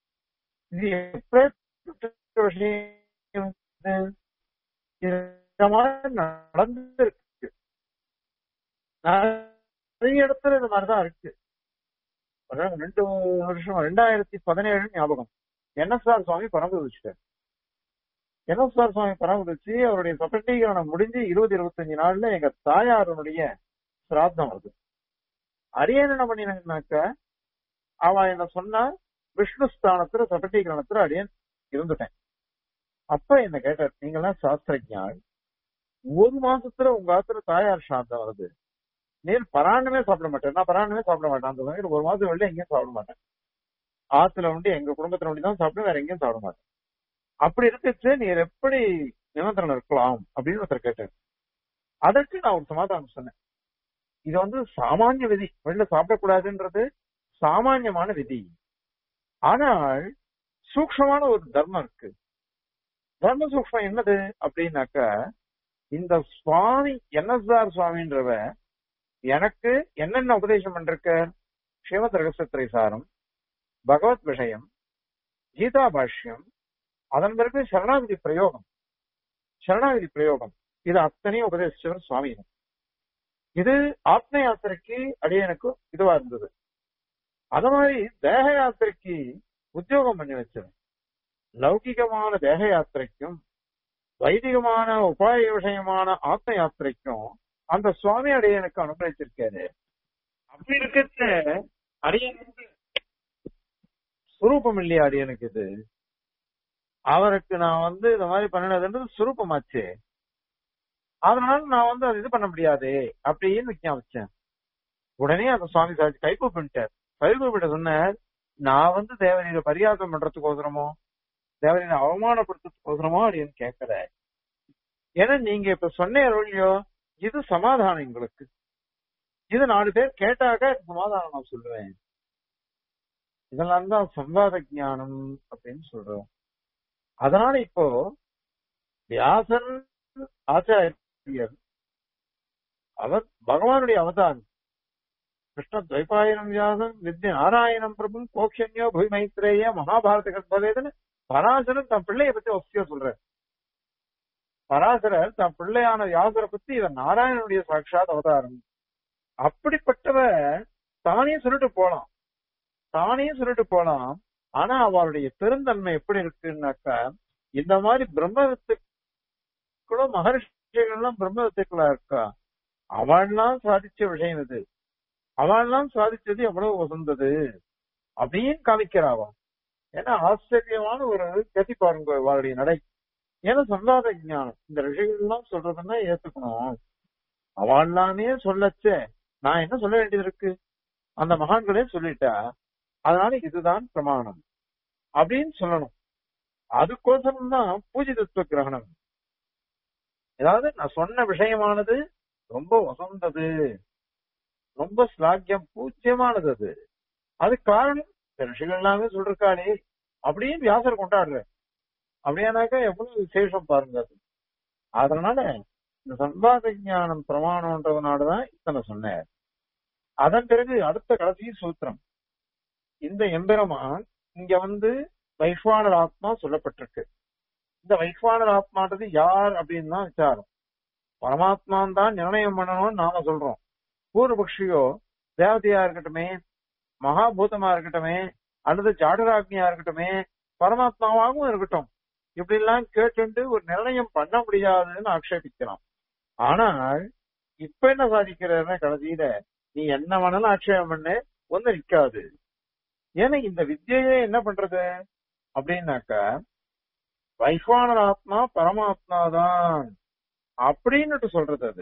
இது எப்பேற்பட்ட விஷயம் இது? இந்த மாதிரி நடந்திருக்கு நிறைய இடத்துல இந்த மாதிரிதான் இருக்கு ஒரு ரெண்டு வருஷம் ரெண்டாயிரத்தி பதினேழு ஞாபகம் என்எஸ்ஆர் சுவாமி பரம்பு வச்சுட்டார் என்எஸ்ஆர் சுவாமி பரம்பு வச்சு அவருடைய சபட்டீகரணம் முடிஞ்சு இருபது இருபத்தஞ்சு நாள்ல எங்க தாயாரனுடைய சிராத்தம் வருது அரியன் என்ன பண்ணினாக்க அவ என்ன சொன்னா விஷ்ணு ஸ்தானத்துல சபட்டீகரணத்துல அடியன் இருந்துட்டேன் அப்ப என்ன கேட்டார் நீங்கெல்லாம் சாஸ்திரஜாள் ஒரு மாசத்துல உங்க ஆத்துல தாயார் சாந்தம் வருது நீர் பராண்டமே சாப்பிட மாட்டேன் நான் பராண்டமே சாப்பிட மாட்டேன் அந்த சமயம் ஒரு மாசம் வெளில எங்கேயும் சாப்பிட மாட்டேன் ஆத்துல உண்டு எங்க குடும்பத்துல உண்டு தான் சாப்பிடுவேன் வேற எங்கேயும் சாப்பிட மாட்டேன் அப்படி இருக்கச்சு நீர் எப்படி நிமந்திரம் இருக்கலாம் அப்படின்னு ஒருத்தர் கேட்டார் அதற்கு நான் ஒரு சமாதானம் சொன்னேன் இது வந்து சாமானிய விதி வெளில சாப்பிடக்கூடாதுன்றது சாமானியமான விதி ஆனால் சூக்ஷமான ஒரு தர்மம் இருக்கு தர்ம சூக்ஷம் என்னது அப்படின்னாக்க இந்த சுவாமி என்எஸ்ஆர் சுவாமின்றவ எனக்கு என்னென்ன உபதேசம் பண்றிருக்க ஸ்ரீமத் ரகசியத்திரை சாரம் பகவத் விஷயம் கீதா பாஷ்யம் அதன் பிறகு சரணாகதி பிரயோகம் சரணாகதி பிரயோகம் இது அத்தனையும் உபதேசிச்சவர் சுவாமி இது ஆத்ம யாத்திரைக்கு அடியனுக்கு இதுவா இருந்தது அத மாதிரி தேக யாத்திரைக்கு உத்தியோகம் பண்ணி வச்சது லௌகிகமான தேக யாத்திரைக்கும் வைதிகமான உபாய விஷயமான ஆத்ம யாத்திரைக்கும் அந்த சுவாமி அடியனுக்கு அனுபவிச்சிருக்காரு அப்படி இருக்கிற அடியனுக்கு சுரூபம் இல்லையா அடியனுக்கு இது அவருக்கு நான் வந்து இந்த மாதிரி பண்ணினதுன்றது சுரூபமாச்சு அதனால நான் வந்து அது இது பண்ண முடியாது அப்படின்னு விஞ்ஞாபிச்சேன் உடனே அந்த சுவாமி சாட்சி கைப்பு பண்ணிட்டார் கைப்பு சொன்னார் நான் வந்து தேவரீரை பரியாசம் பண்றதுக்கோசரமோ தேவரீரை அவமானப்படுத்துறதுக்கோசரமோ அப்படின்னு கேட்கல ஏன்னா நீங்க இப்ப சொன்ன இல்லையோ இது சமாதானம் எங்களுக்கு இது நாலு பேர் கேட்டாக்க சமாதானம் நான் சொல்லுவேன் இதெல்லாம் தான் சம்வாத ஞானம் அப்படின்னு சொல்றோம் அதனால இப்போ வியாசன் ஆச்சாரியர் அவர் பகவானுடைய அவதாரம் கிருஷ்ண துவைபாயனம் வியாசம் வித்ய நாராயணம் பிரபு கோக்ஷன்யோ புவி மைத்ரேய மகாபாரத கற்பவேதன்னு பராசரன் தன் பிள்ளைய பத்தி வசதியா சொல்ற பராசரர் தன் பிள்ளையான வியாசரை பத்தி இவன் நாராயணனுடைய சாட்சாத் அவதாரம் அப்படிப்பட்டவர் தானே சொல்லிட்டு போலாம் தானே சொல்லிட்டு போலாம் ஆனா அவருடைய பெருந்தன்மை எப்படி இருக்குன்னாக்கா இந்த மாதிரி பிரம்ம வித்துக்களும் மகர்ஷிகள்லாம் பிரம்ம வித்துக்களா இருக்கா அவள்லாம் சாதிச்ச விஷயம் இது அவள்லாம் சாதிச்சது எவ்வளவு வசந்தது அப்படின்னு காமிக்கிறாவாம் ஏன்னா ஆச்சரியமான ஒரு கதி பாருங்க அவருடைய நடை ஏன்னா சந்தாத ஞானம் இந்த ரிஷிகள்லாம் சொல்றதுன்னா ஏத்துக்கணும் அவள்லாமே சொல்லச்சே நான் என்ன சொல்ல வேண்டியது இருக்கு அந்த மகான்களே சொல்லிட்டா அதனால இதுதான் பிரமாணம் அப்படின்னு சொல்லணும் அதுக்கோசரம் தான் பூஜிதத்துவ கிரகணம் ஏதாவது நான் சொன்ன விஷயமானது ரொம்ப வசந்தது ரொம்ப ஸ்லாக்கியம் பூஜ்யமானது அது அது காரணம் ரிஷிகள் எல்லாமே சொல்றாளே அப்படின்னு வியாசர் கொண்டாடுற அப்படியானாக்கா எவ்வளவு விசேஷம் பாருங்க அது அதனால இந்த சம்பாத ஞானம் பிரமாணம்ன்றதுனாலதான் இத்தனை சொன்னார் அதன் பிறகு அடுத்த கடைசி சூத்திரம் இந்த எம்பெருமான் இங்க வந்து வைஸ்வானர் ஆத்மா சொல்லப்பட்டிருக்கு இந்த வைஸ்வானர் ஆத்மான்றது யார் அப்படின்னு தான் விசாரம் பரமாத்மான் தான் நிர்ணயம் பண்ணணும்னு நாம சொல்றோம் பூர்வபக்ஷியோ தேவதையா இருக்கட்டுமே மகாபூதமா இருக்கட்டுமே அல்லது ஜாடராக்னியா இருக்கட்டுமே பரமாத்மாவாகவும் இருக்கட்டும் இப்படி எல்லாம் கேட்டு ஒரு நிர்ணயம் பண்ண முடியாதுன்னு ஆக்ஷேபிக்கலாம் ஆனால் இப்ப என்ன சாதிக்கிறாருன்னா கடைசியில நீ என்ன வேணாலும் ஆட்சேபம் பண்ணு ஒண்ணு நிக்காது ஏன்னா இந்த வித்தியையே என்ன பண்றது அப்படின்னாக்கா வைஸ்வானர் ஆத்மா பரமாத்மா தான் அப்படின்னுட்டு சொல்றது அது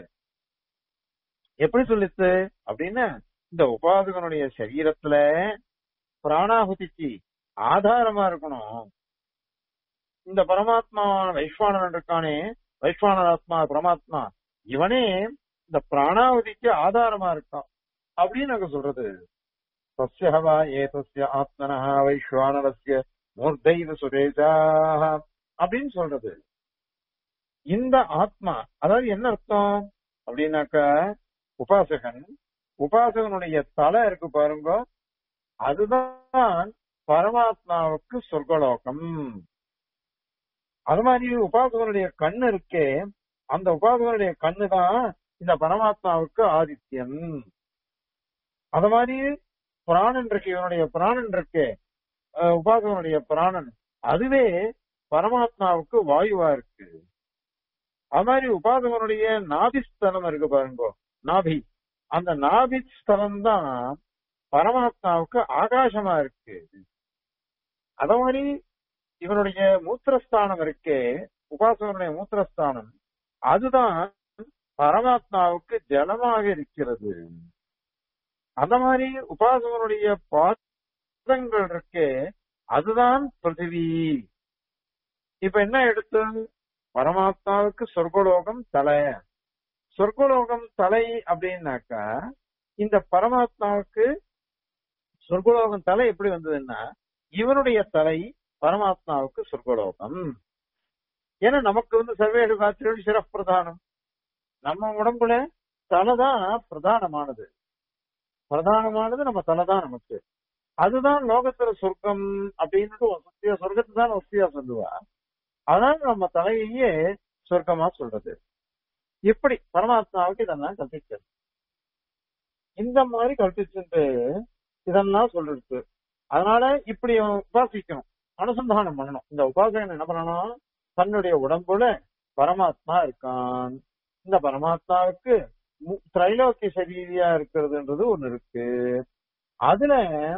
எப்படி சொல்லிச்சு அப்படின்னா இந்த உபாசகனுடைய சரீரத்துல பிராணாகுதிக்கு ஆதாரமா இருக்கணும் இந்த பரமாத்மா வைஸ்வானரன் இருக்கானே வைஸ்வானர் ஆத்மா பரமாத்மா இவனே இந்த பிராணாவதிக்கு ஆதாரமா இருக்கான் அப்படின்னு நாங்க சொல்றது தஸ்யவா ஏதஸ்ய ஆத்மனா வைஸ்வானரஸ்ய மூர்த்தைவ சுரேஜா அப்படின்னு சொல்றது இந்த ஆத்மா அதாவது என்ன அர்த்தம் அப்படின்னாக்கா உபாசகன் உபாசகனுடைய தலை இருக்கு பாருங்க அதுதான் பரமாத்மாவுக்கு சொர்க்கலோகம் அது மாதிரி உபாசகனுடைய கண்ணு இருக்கே அந்த உபாசகனுடைய கண்ணு தான் இந்த பரமாத்மாவுக்கு ஆதித்யன் அது மாதிரி பிராணன் இருக்கு இவனுடைய பிராணன் இருக்கு உபாசகனுடைய பிராணன் அதுவே பரமாத்மாவுக்கு வாயுவா இருக்கு அது மாதிரி உபாசகனுடைய நாபிஸ்தலம் இருக்கு பாருங்க நாபி அந்த நாபி ஸ்தலம் தான் பரமாத்மாவுக்கு ஆகாசமா இருக்கு அத மாதிரி இவனுடைய மூத்திரஸ்தானம் இருக்கே உபாசகனுடைய மூத்திரஸ்தானம் அதுதான் பரமாத்மாவுக்கு ஜலமாக இருக்கிறது அந்த மாதிரி உபாசகனுடைய பாதங்கள் இருக்கே அதுதான் பிருத்திவி இப்ப என்ன எடுத்து பரமாத்மாவுக்கு சொர்க்கலோகம் தலை சொர்க்கலோகம் தலை அப்படின்னாக்கா இந்த பரமாத்மாவுக்கு சொர்க்கலோகம் தலை எப்படி வந்ததுன்னா இவனுடைய தலை பரமாத்மாவுக்கு சொர்க்கலோகம் ஏன்னா நமக்கு வந்து சர்வேடு காத்திரோடு சிறப்பிரதானம் நம்ம உடம்புல தலைதான் பிரதானமானது பிரதானமானது நம்ம தலைதான் நமக்கு அதுதான் லோகத்துல சொர்க்கம் அப்படின்னு வசதியா சொர்க்கத்தை தான் வசதியா சொல்லுவா அதனால நம்ம தலையையே சொர்க்கமா சொல்றது இப்படி பரமாத்மாவுக்கு இதெல்லாம் கற்பிக்கிறது இந்த மாதிரி கற்பிச்சுட்டு இதெல்லாம் சொல்றது அதனால இப்படி அவன் உபாசிக்கணும் அனுசந்தானம் பண்ணணும் இந்த உபாசகன் என்ன பண்ணணும் தன்னுடைய உடம்புல பரமாத்மா இருக்கான் இந்த பரமாத்மாவுக்கு மு- திரைலோக்கிய சரீரியா இருக்கிறதுன்றது ஒண்ணு இருக்கு அதுல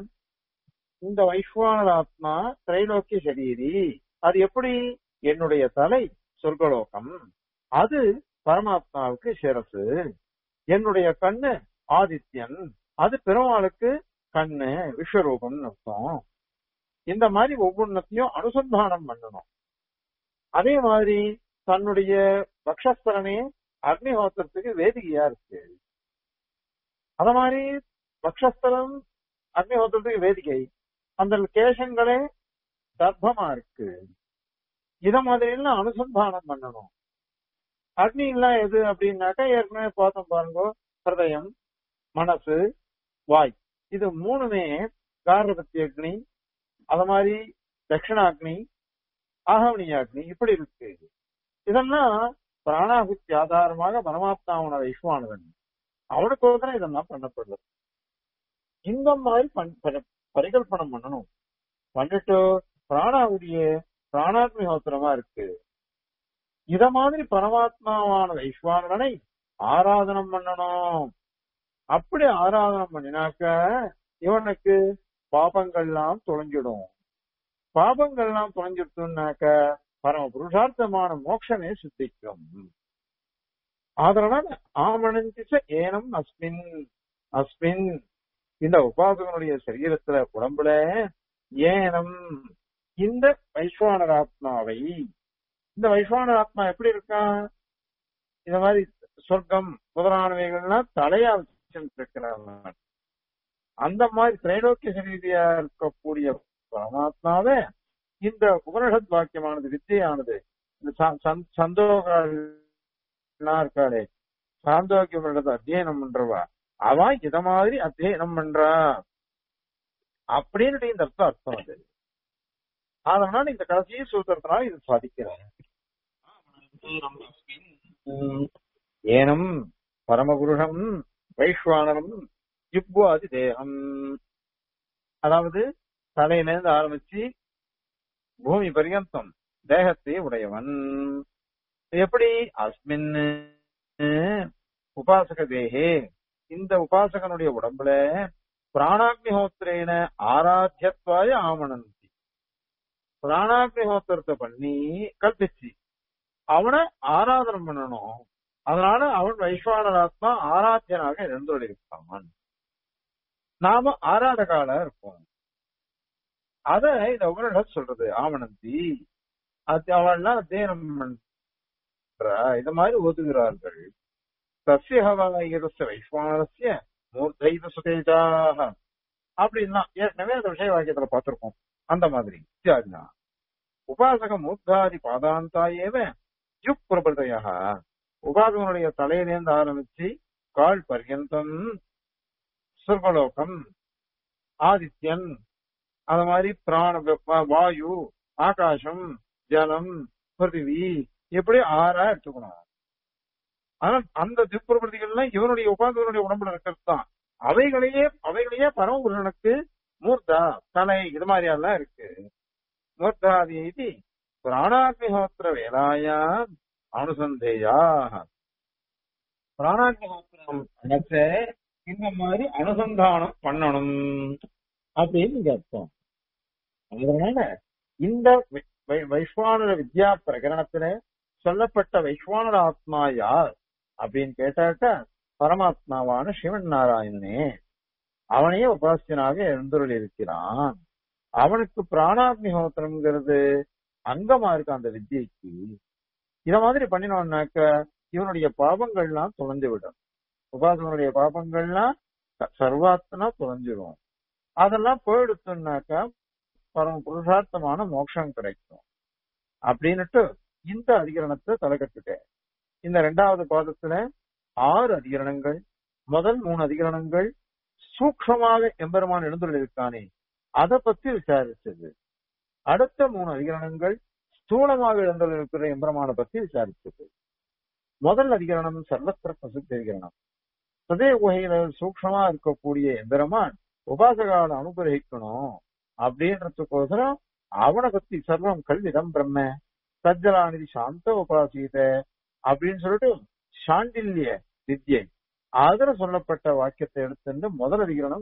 இந்த வைஸ்வானர் ஆத்மா திரைலோக்கிய சரீரி அது எப்படி என்னுடைய தலை சொர்க்கலோகம் அது பரமாத்மாவுக்கு சிரசு என்னுடைய கண்ணு ஆதித்யன் அது பெருமாளுக்கு கண்ணு விஸ்வரூபம்னு அர்த்தம் இந்த மாதிரி ஒவ்வொன்றத்தையும் அனுசந்தானம் பண்ணணும் அதே மாதிரி தன்னுடைய பக்ஷஸ்தலனே அக்னிஹோத்திரத்துக்கு வேதிகையா இருக்கு அத மாதிரி பக்ஷஸ்தலம் அக்னிஹோத்திரத்துக்கு வேதிகை அந்த கேசங்களே தர்ப்பமா இருக்கு இத மாதிரி எல்லாம் அனுசந்தானம் பண்ணணும் அக்னி எல்லாம் எது அப்படின்னாக்கா ஏற்கனவே பார்த்தோம் பாருங்க ஹிருதயம் மனசு வாய் இது மூணுமே காரபத்தி அக்னி அத மாதிரி தட்சிணாக்னி ஆகவனியாக்னி இப்படி இருக்கு இதெல்லாம் பிராணாகுத்தி ஆதாரமாக பரமாத்மாவோட வைஸ்வானவன் அவனுக்கு ஒருத்தரம் இதெல்லாம் பண்ணப்படுறது இந்த மாதிரி பண்- பரி- பரிகல்பனம் பண்ணணும் பண்ணிட்டு பிராணாகுதிய பிராணாத்மிஹோத்திரமா இருக்கு இத மாதிரி பரமாத்மாவான வைஸ்வானவனை ஆராதனம் பண்ணணும் அப்படி ஆராதனம் பண்ணினாக்க இவனுக்கு பாபங்கள்லாம் தொலைஞ்சிடும் பாபங்கள்லாம் தொலைஞ்சிடுச்சுனாக்க பரம புருஷார்த்தமான மோட்சமே சித்திக்கும் அதனால ஆமணஞ்சிச்ச ஏனம் அஸ்மின் அஸ்மின் இந்த உபாசகனுடைய சரீரத்துல உடம்புல ஏனம் இந்த வைஸ்வானர் ஆத்மாவை இந்த வைஸ்வானர் ஆத்மா எப்படி இருக்கான் இந்த மாதிரி சொர்க்கம் முதலானவைகள்லாம் தலையா வச்சிருக்கிறாங்க அந்த மாதிரி திரைலோக்கிய சரீதியா இருக்கக்கூடிய பரமாத்மாவே இந்த உபனிஷத் வாக்கியமானது வித்தியானது இந்த ச- சந்- சந்தோகால் இருக்காளே சாந்தோக்கிய உபனிஷத்தை அத்தியனம் பண்றவா அவன் இத மாதிரி அத்தியனம் பண்றா அப்படின்னு இந்த அர்த்தம் அர்த்தம் அது அதனால இந்த கடைசி சூத்திரத்தினால இது சாதிக்கிறார் உம், ஏனம் பரமபுருஷம் வைஸ்வானரம் ஜிப்வாதி தேகம் அதாவது தலையிலிருந்து ஆரம்பிச்சு பூமி பரியந்தம் தேகத்தை உடையவன் எப்படி அஸ்மின் உபாசக தேகே இந்த உபாசகனுடைய உடம்புல பிராணாக்னிஹோத்திரேன ஆராத்தியத்வாய ஆமணந்தி பிராணாக்னிஹோத்திரத்தை பண்ணி கல்பிச்சு அவனை ஆராதனம் பண்ணணும் அதனால அவன் வைஸ்வானராத்மா ஆராத்தியனாக இருந்துள்ளிருப்பான் நாம ஆராதகால இருப்போம் அத இந்த உபனிஷத் சொல்றது ஆவணந்தி அது அவள்லாம் அத்தியனம் பண்றா இது மாதிரி ஒதுகிறார்கள் தஸ்ய ஹவாயிரஸ்ய வைஸ்வானரஸ்ய மூர்த்தைத சுதேஜாக அப்படின்னா ஏற்கனவே அந்த விஷய வாக்கியத்துல பார்த்திருக்கோம் அந்த மாதிரி இத்தியாதினா உபாசக மூர்த்தாதி பாதாந்தா ஏவ யுக் பிரபதையா உபாசகனுடைய தலையிலேருந்து ஆரம்பிச்சு கால் பர்யந்தம் சொர்க்கலோகம் ஆதித்யன் அது மாதிரி பிராண வ- வாயு ஆகாசம் ஜலம் பிருத்திவி இப்படி ஆறா எடுத்துக்கணும் ஆனா அந்த திப்புரபதிகள்லாம் இவனுடைய உபாசகனுடைய உடம்புல இருக்கிறது தான் அவைகளையே அவைகளையே பரமபுருஷனுக்கு மூர்த்தா தலை இது மாதிரி எல்லாம் இருக்கு மூர்த்தாதி இது பிராணாக்னிஹோத்திர வேலாயா அனுசந்தேயா பிராணாக்னிஹோத்திரம் நினைச்ச இந்த மாதிரி அனுசந்தானம் பண்ணணும் அப்படின்னு இங்க அர்த்தம் அதனால இந்த வை- வை- வைஸ்வானர வித்யா பிரகரணத்துல சொல்லப்பட்ட வைஸ்வானர ஆத்மா யார் அப்படின்னு கேட்டாக்கா பரமாத்மாவான சிவன் நாராயணனே அவனையே உபாசியனாக எழுந்துள்ள இருக்கிறான் அவனுக்கு பிராணாக்னிஹோத்திரம்ங்கிறது அங்கமா இருக்கு அந்த வித்தியைக்கு இத மாதிரி பண்ணினோம்னாக்க இவனுடைய பாபங்கள்லாம் தொலைஞ்சு விடும் உபாசகனுடைய பாபங்கள்லாம் ச- சர்வாத்மனா தொலைஞ்சிரும் அதெல்லாம் போயிடுத்துனாக்கா பரம புருஷார்த்தமான மோட்சம் கிடைக்கும் அப்படின்னுட்டு இந்த அதிகரணத்தை தலைக்கட்டுட்டேன் இந்த ரெண்டாவது பாதத்துல ஆறு அதிகரணங்கள் முதல் மூணு அதிகரணங்கள் சூக்ஷமாக எம்பெருமான் எழுந்துள்ளிருக்கானே அதை பத்தி விசாரிச்சது அடுத்த மூணு அதிகரணங்கள் ஸ்தூலமாக எழுந்துள்ளிருக்கிற எம்பெருமானை பத்தி விசாரிச்சது முதல் அதிகரணம் சர்வத்திர பிரசித்த அதிகரணம் சதய குகையில சூக்ஷமா இருக்கக்கூடிய எம்பெருமான் உபாசகால அனுகிரகிக்கணும் அப்படின்றதுக்கோசரம் அவனை பத்தி சர்வம் கல்விதம் பிரம்ம சஜ்ஜலாநிதி சாந்த உபாசீத அப்படின்னு சொல்லிட்டு சாண்டில்ய வித்யை அதுல சொல்லப்பட்ட வாக்கியத்தை எடுத்துட்டு முதல் அதிகரணம்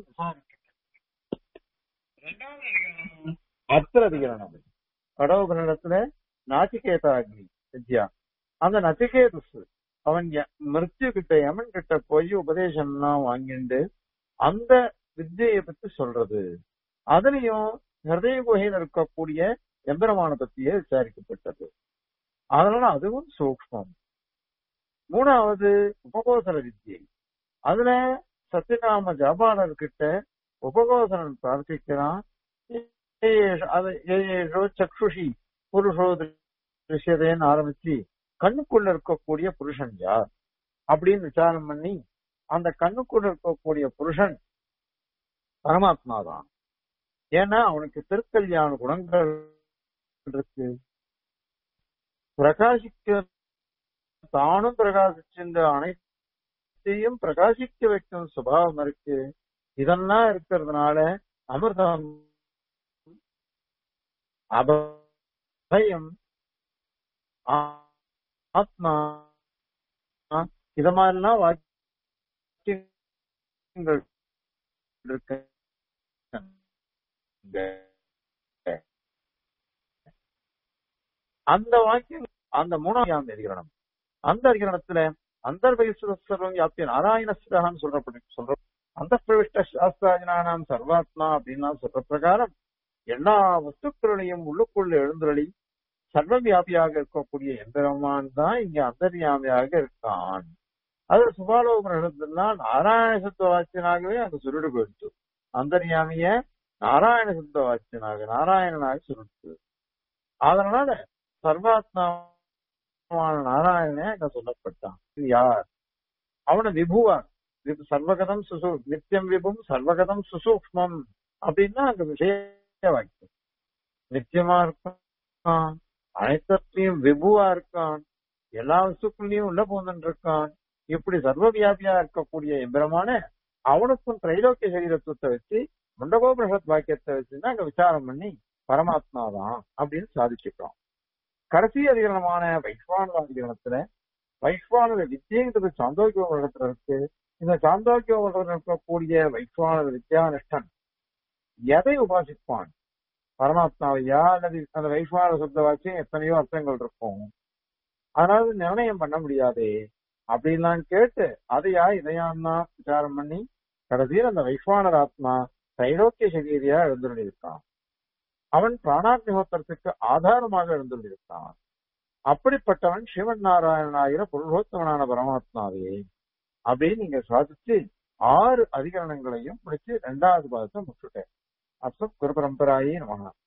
இரண்டாவது அதிகரணம் அத்திர அதிகரணம் கடவுபனிடத்துல நாச்சிகேதாக்னி வித்யா அந்த நச்சிகேதஸ் அவன் ய- மிருத்யு கிட்ட யமன் கிட்ட போய் உபதேசம்லாம் வாங்கிண்டு அந்த வித்தியை பத்தி சொல்றது அதுலயும் ஹிருதய குகையில் இருக்கக்கூடிய எம்பெருமான பத்தியே விசாரிக்கப்பட்டது அதனால அதுவும் சூக்ஷ்மம் மூணாவது உபகோசர வித்தியை அதுல சத்யகாம ஜபாலர் கிட்ட உபகோசரன் பிரார்த்திக்கிறான் ஏ- அது ஏஷோ சக்ஷுஷி புருஷோ திருஷ்யதேன்னு ஆரம்பிச்சு கண்ணுக்குள்ள இருக்கக்கூடிய புருஷன் யார் அப்படின்னு விசாரம் பண்ணி அந்த கண்ணுக்குள்ள இருக்கக்கூடிய புருஷன் பரமாத்மா தான் ஏன்னா அவனுக்கு திருக்கல்யாண குணங்கள் இருக்கு பிரகாசிக்க தானும் பிரகாசிச்சிருந்த அனைத்தையும் பிரகாசிக்க வைக்கும் சுபாவம் இருக்கு இதெல்லாம் இருக்கிறதுனால அமிர்தம் அபயம் ஆ- ஆத்மா இத மாதிரிலாம் வாக்கியங்கள் இருக்கு அந்த வாக்கியம் அந்த மூணாம் அதிகரணம் அந்த அதிகரணத்துல அந்தர்பகிஸ்வரம் யாத்திய நாராயணஸ்தான்னு சொல்றப்படி சொல்ற அந்த பிரவிஷ்ட சாஸ்திராஜனானாம் சர்வாத்மா அப்படின்னா சொல்ற பிரகாரம் எல்லா வஸ்துக்களையும் உள்ளுக்குள்ள எழுந்தருளி சர்வவியாபியாக இருக்கக்கூடிய எந்திரமான் தான் இங்க அந்தர்யாமியாக இருக்கான் அது சுபாலோகலாம் நாராயண சுத்த வாக்கியனாகவே அங்க சொல்லிட்டு போயிடுச்சு அந்தர்யாமிய நாராயண சுத்த வாக்கியனாக நாராயணனாக சொல்லிட்டு அதனால சர்வாத்மாவான நாராயணனே அங்க சொல்லப்பட்டான் இது யார் அவன விபுவா விபு சர்வகதம் சுசு நித்தியம் விபும் சர்வகதம் சுசூக்ஷ்மம் அப்படின்னா அங்க விஷய வாக்கியம் நித்தியமா இருக்கான் அனைத்திலையும் விபுவா இருக்கான் எல்லா வஸ்துக்குள்ளயும் உள்ள போந்துட்டு இருக்கான் இப்படி சர்வவியாபியா இருக்கக்கூடிய எம்பிரமான அவனுக்கும் திரைலோக்கிய சரீரத்துவத்தை வச்சு முண்டகோபனிஷத் வாக்கியத்தை வச்சுதான் அங்க விசாரம் பண்ணி பரமாத்மா தான் அப்படின்னு சாதிச்சுக்கிறோம் கடைசி அதிகரணமான வைஸ்வான அதிகரணத்துல வைஸ்வானத வித்தியங்கிறது சாந்தோக்கிய உலகத்துல இருக்கு இந்த சாந்தோக்கிய உலகத்தில் இருக்கக்கூடிய வைஸ்வானத வித்யானிஷ்டன் எதை உபாசிப்பான் பரமாத்மாவையா அல்லது அந்த வைஸ்வான சப்த வாக்கியம் எத்தனையோ அர்த்தங்கள் இருக்கும் அதனால நிர்ணயம் பண்ண முடியாதே அப்படின்லாம் கேட்டு அதையா இதையான்னா விசாரம் பண்ணி கடைசியில் அந்த வைஸ்வானர் ஆத்மா தைரோக்கிய சரீரியா எழுந்துள்ளிருக்கான் அவன் பிராணாக்னிஹோத்திரத்துக்கு ஆதாரமாக எழுந்துள்ளிருக்கான் அப்படிப்பட்டவன் சிவன் நாராயணனாகிற புருஷோத்தமனான பரமாத்மாவே அப்படின்னு நீங்க சாதிச்சு ஆறு அதிகரணங்களையும் முடிச்சு ரெண்டாவது பாதத்தை முற்றுட்டேன் அஸ்மத் குரு பரம்பராயே நமகா